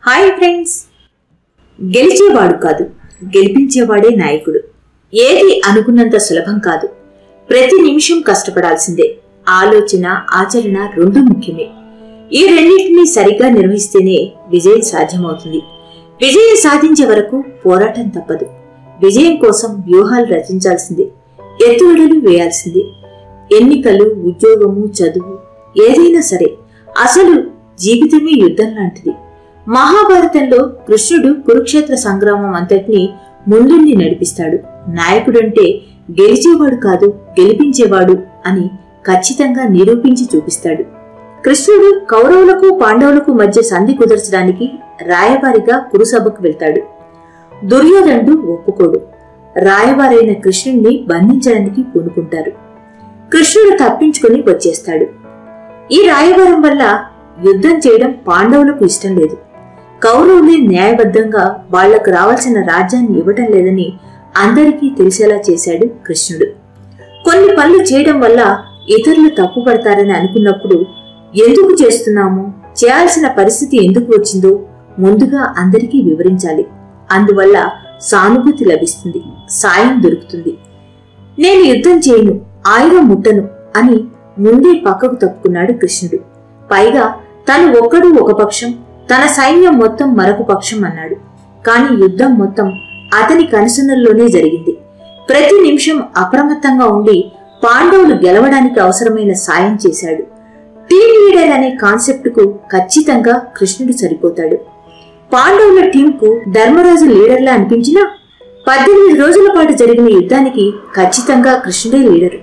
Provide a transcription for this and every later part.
hi friends గెలిచేవాడు కాదు గెలిపించేవాడే నాయకుడు ఏది అనుకున్నంత సులభం కాదు ప్రతి నిమిషం కష్టపడాల్సిందే ఆలోచన ఆచరణ రెండు ముఖ్యమే ఈ రెండింటినీ సరిగ్గా నిర్వహిస్తేనే విజయం సాధ్యమవుతుంది విజయం సాధించే వరకు పోరాటం తప్పదు విజయం కోసం వ్యూహాలు రచించాల్సిందే ఎత్తుగడలు వేయాల్సిందే ఎన్నికలు ఉద్యోగము చదువు ఏదైనా సరే అసలు జీవితమే యుద్ధం లాంటిది మహాభారతంలో కృష్ణుడు కురుక్షేత్ర సంగ్రామం అంతటినీ ముందుండి నడిపిస్తాడు నాయకుడంటే గెలిచేవాడు కాదు గెలిపించేవాడు అని ఖచ్చితంగా నిరూపించి చూపిస్తాడు కృష్ణుడు కౌరవులకు పాండవులకు మధ్య సంధి కుదర్చడానికి రాయబారిగా కురుసభకు వెళ్తాడు దుర్యోధనుడు ఒప్పుకోడు రాయబారైన కృష్ణుణ్ణి బంధించడానికి పూనుకుంటారు కృష్ణుడు తప్పించుకుని వచ్చేస్తాడు ఈ రాయబారం వల్ల యుద్ధం చేయడం పాండవులకు ఇష్టం లేదు కౌరవులే న్యాయబద్ధంగా వాళ్లకు రావాల్సిన రాజ్యాన్ని ఇవ్వటం లేదని అందరికీ తెలిసేలా చేశాడు కృష్ణుడు కొన్ని పనులు చేయడం వల్ల ఇతరులు తప్పుపడతారని అనుకున్నప్పుడు ఎందుకు చేస్తున్నాము చేయాల్సిన పరిస్థితి ఎందుకు వచ్చిందో ముందుగా అందరికీ వివరించాలి అందువల్ల సానుభూతి లభిస్తుంది సాయం దొరుకుతుంది నేను యుద్ధం చేయను ఆయుధం ముట్టను అని ముందే పక్కకు తప్పుకున్నాడు కృష్ణుడు పైగా తను ఒక్కడు ఒక పక్షం తన సైన్యం మొత్తం మరొక పక్షం అన్నాడు కాని యుద్ధం మొత్తం అతని కనుసనల్లోనే జరిగింది ప్రతి నిమిషం అప్రమత్తంగా ఉండి పాండవులు గెలవడానికి అవసరమైన సాయం చేశాడు టీం లీడర్ అనే కాన్సెప్ట్ కు ఖచ్చితంగా కృష్ణుడు సరిపోతాడు పాండవుల టీంకు ధర్మరాజు లీడర్లా అనిపించినా పద్దెనిమిది రోజుల పాటు జరిగిన యుద్ధానికి ఖచ్చితంగా కృష్ణుడే లీడరు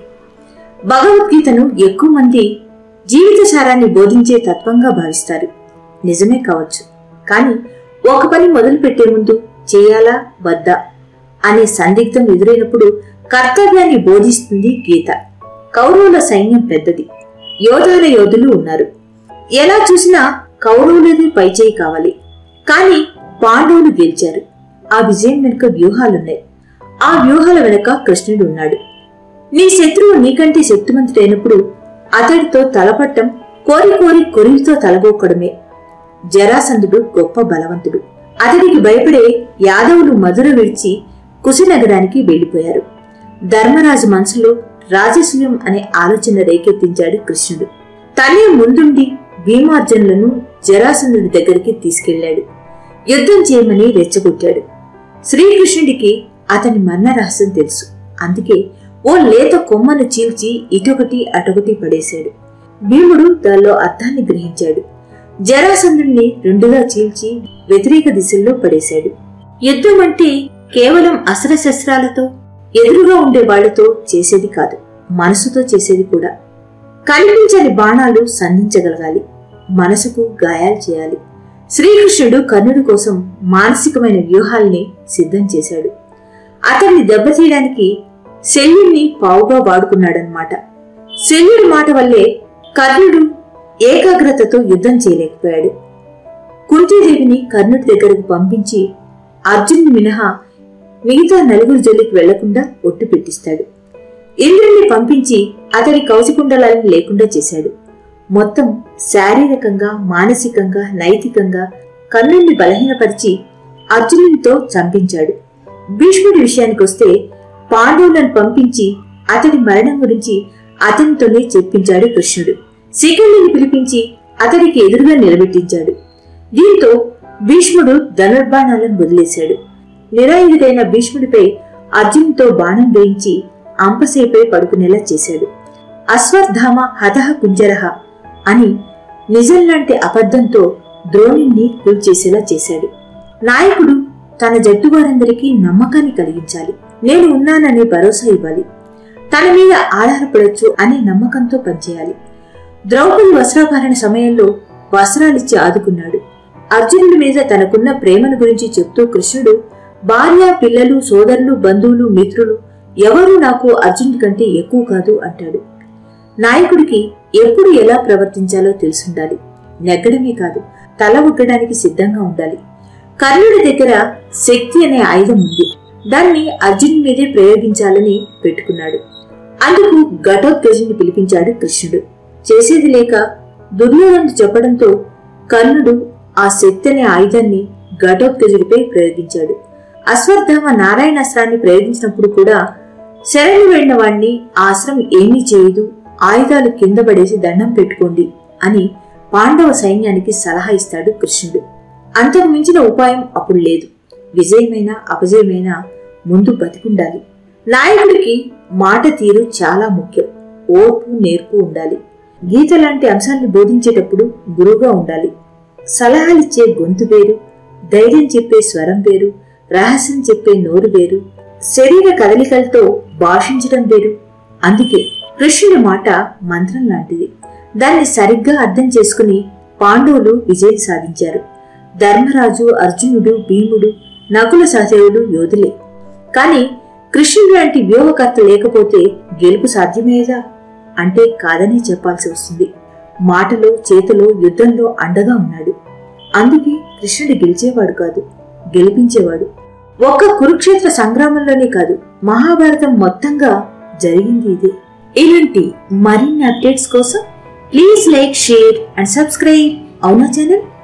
భగవద్గీతను ఎక్కువ మంది జీవిత సారాన్ని బోధించే తత్వంగా భావిస్తారు నిజమే కావచ్చు కానీ ఒక పని మొదలు పెట్టే ముందు చేయాలా వద్దా అనే సందిగ్ధం ఎదురైనప్పుడు కర్తవ్యాన్ని బోధిస్తుంది గీత కౌరవుల సైన్యం పెద్దది యోధాల యోధులు ఉన్నారు ఎలా చూసినా కౌరవులది పైచేయి కావాలి కానీ పాండవులు గెలిచారు ఆ విజయం వెనుక వ్యూహాలున్నాయి ఆ వ్యూహాల వెనుక కృష్ణుడు ఉన్నాడు నీ శత్రువు నీకంటే శక్తిమంతుడైనప్పుడు అతడితో తలపట్టం కోరి కోరి కొరివితో తలగొక్కడమే జరాసంధుడు గొప్ప బలవంతుడు అతడికి భయపడే యాదవులు మధుర విడిచి కుశనగరానికి వెళ్లిపోయారు ధర్మరాజు మనసులో రాజసూయం అనే ఆలోచన రేకెత్తించాడు కృష్ణుడు తనే ముందుండి భీమార్జునులను జరాసంధుడి దగ్గరికి తీసుకెళ్లాడు యుద్ధం చేయమని రెచ్చగొట్టాడు శ్రీకృష్ణుడికి అతని మరణ రహస్యం తెలుసు అందుకే ఓ లేత కొమ్మను చీల్చి ఇటొకటి అటొకటి పడేశాడు భీముడు దానిలో అర్థాన్ని గ్రహించాడు జరాసంధుణ్ణి రెండుగా చీల్చి వ్యతిరేక దిశల్లో పడేశాడు యుద్ధం అంటే కేవలం అస్త్రశస్త్రాలతో ఎదురుగా ఉండే వాళ్లతో చేసేది కాదు మనసుతో చేసేది కూడా కనిపించని బాణాలు సంధించగలగాలి మనసుకు గాయాలు చేయాలి శ్రీకృష్ణుడు కర్ణుడి కోసం మానసికమైన వ్యూహాల్ని సిద్ధం చేశాడు అతన్ని దెబ్బతీయడానికి శల్యుణ్ణి పావుగా వాడుకున్నాడనమాట శల్యుడి మాట వల్లే కర్ణుడు ఏకాగ్రతతో యుద్ధం చేయలేకపోయాడు కుంతీదేవిని కర్ణుడి దగ్గరకు పంపించి అర్జునుని మినహా మిగతా నలుగురు జోలికి వెళ్లకుండా ఒట్టు పెట్టిస్తాడు ఇంద్రుణ్ణి పంపించి అతడి కౌశకుండలాలను లేకుండా చేశాడు మొత్తం శారీరకంగా మానసికంగా నైతికంగా కర్ణుణ్ణి బలహీనపరిచి అర్జునునితో చంపించాడు భీష్ముడి విషయానికొస్తే పాండవులను పంపించి అతడి మరణం గురించి అతనితోనే చెప్పించాడు కృష్ణుడు శ్రీకృష్ణుని పిలిపించి అతడికి ఎదురుగా నిలబెట్టించాడు దీంతో భీష్ముడు ధనుర్బాణాలను వదిలేశాడు నిరాయుధుడైన భీష్ముడిపై అర్జునుతో బాణం వేయించి అంపసేపై పడుకునేలా చేశాడు అశ్వత్థామ హతహ కుంజరహ అని నిజం లాంటి అబద్ధంతో ద్రోణుణ్ణి కూల్చేసేలా చేశాడు నాయకుడు తన జట్టు వారందరికీ నమ్మకాన్ని కలిగించాలి నేను ఉన్నాననే భరోసా ఇవ్వాలి తన మీద ఆధారపడొచ్చు అనే నమ్మకంతో పనిచేయాలి ద్రౌపది వస్త్రాభరణ సమయంలో వస్త్రాలిచ్చి ఆదుకున్నాడు అర్జునుడి మీద తనకున్న ప్రేమను గురించి చెప్తూ కృష్ణుడు భార్య పిల్లలు సోదరులు బంధువులు మిత్రులు ఎవరూ నాకు అర్జునుడి కంటే ఎక్కువ కాదు అంటాడు నాయకుడికి ఎప్పుడు ఎలా ప్రవర్తించాలో తెలుసుండాలి నెగ్గడమే కాదు తల ఉగ్గడానికి సిద్ధంగా ఉండాలి కర్ణుడి దగ్గర శక్తి అనే ఆయుధం ఉంది దాన్ని అర్జునుడి మీదే ప్రయోగించాలని పెట్టుకున్నాడు అందుకు ఘటోత్కజుని పిలిపించాడు కృష్ణుడు చేసేది లేక దుర్యోధనుడు చెప్పడంతో కర్ణుడు ఆ శక్తి అనే ఆయుధాన్ని ఘటోత్కజుడిపై ప్రయోగించాడు అశ్వత్థామ నారాయణాస్త్రాన్ని ప్రయోగించినప్పుడు కూడా శరణు వెళ్ళిన వాణ్ణి ఆ అస్త్రం ఏమీ చేయదు ఆయుధాలు కింద పడేసి దండం పెట్టుకోండి అని పాండవ సైన్యానికి సలహా ఇస్తాడు కృష్ణుడు అంతకు మించిన ఉపాయం అప్పుడు లేదు విజయమైన అపజయమైన ముందు బతికుండాలి నాయకుడికి మాట తీరు చాలా ముఖ్యం ఓర్పు నేర్పు ఉండాలి గీత లాంటి అంశాలను బోధించేటప్పుడు గురువుగా ఉండాలి సలహాలిచ్చే గొంతు వేరు ధైర్యం చెప్పే స్వరం వేరు రహస్యం చెప్పే నోరు వేరు శరీర కదలికలతో భాషించడం వేరు అందుకే కృష్ణుడి మాట మంత్రం లాంటిది దాన్ని సరిగ్గా అర్థం చేసుకుని పాండవులు విజయం సాధించారు ధర్మరాజు అర్జునుడు భీముడు నకుల సహదేవులు యోధులే కాని కృష్ణుడు లాంటి వ్యూహకర్త లేకపోతే గెలుపు సాధ్యమేదా అంటే కాదనే చెప్పాల్సి వస్తుంది మాటలో చేతిలో యుద్ధంలో అండగా ఉన్నాడు అందుకే కృష్ణుడు గెలిచేవాడు కాదు గెలిపించేవాడు ఒక్క కురుక్షేత్ర సంగ్రామంలోనే కాదు మహాభారతం మొత్తంగా జరిగింది ఇదే ఇలాంటి మరిన్ని అప్డేట్స్ కోసం please like share and subscribe అవునా ఛానల్